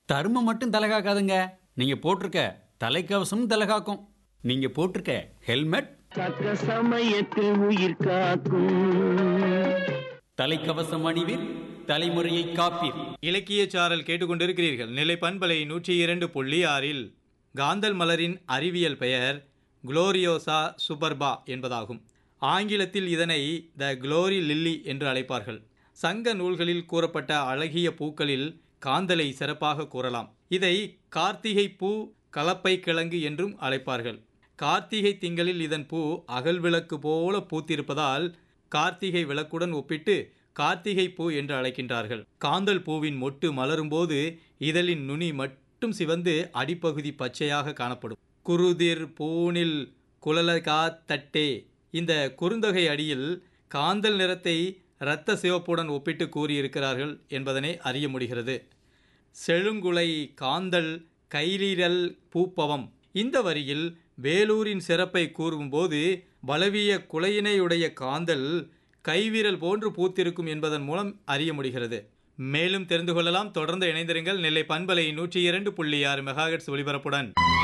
தருமம் மட்டும் தலை காக்காதுங்க நீங்க போட்டிருக்க தலைக்கவசமும் தலை காக்கும் நீங்க போட்டிருக்க ஹெல்மெட் தக்க சமயத்தில் உயிர் காக்கும் தலைக்கவசம் அணிவீர் தலைமுறையை காப்பீர் இலக்கிய சாரல் கேட்டுக்கொண்டிருக்கிறீர்கள் நிலை பண்பலை நூற்றி இரண்டு புள்ளி ஆறில் காந்தல் மலரின் அறிவியல் பெயர் குளோரியோசா சூப்பர்பா என்பதாகும் ஆங்கிலத்தில் இதனை த குளோரி லில்லி என்று அழைப்பார்கள் சங்க நூல்களில் கூறப்பட்ட அழகிய பூக்களில் காந்தலை சிறப்பாக கூறலாம் இதை கார்த்திகை பூ கலப்பை கிழங்கு என்றும் அழைப்பார்கள் கார்த்திகை திங்களில் இதன் பூ அகல் விளக்கு போல பூத்திருப்பதால் கார்த்திகை விளக்குடன் ஒப்பிட்டு கார்த்திகை பூ என்று அழைக்கின்றார்கள் காந்தல் பூவின் மொட்டு மலரும்போது இதழின் நுனி மட்டும் சிவந்து அடிப்பகுதி பச்சையாக காணப்படும் குருதிர் பூனில் குழலகா தட்டே இந்த குறுந்தொகை அடியில் காந்தல் நிறத்தை இரத்த சிவப்புடன் ஒப்பிட்டு கூறியிருக்கிறார்கள் என்பதனை அறிய முடிகிறது செழுங்குலை காந்தல் கைலீரல் பூப்பவம் இந்த வரியில் வேலூரின் சிறப்பை கூறும்போது பலவிய குலையினையுடைய காந்தல் கைவிரல் போன்று பூத்திருக்கும் என்பதன் மூலம் அறிய முடிகிறது மேலும் தெரிந்து கொள்ளலாம் தொடர்ந்து இணைந்திருங்கள் நெல்லை பண்பலை நூற்றி இரண்டு புள்ளி ஆறு மெகாஹெட்ஸ் ஒலிபரப்புடன்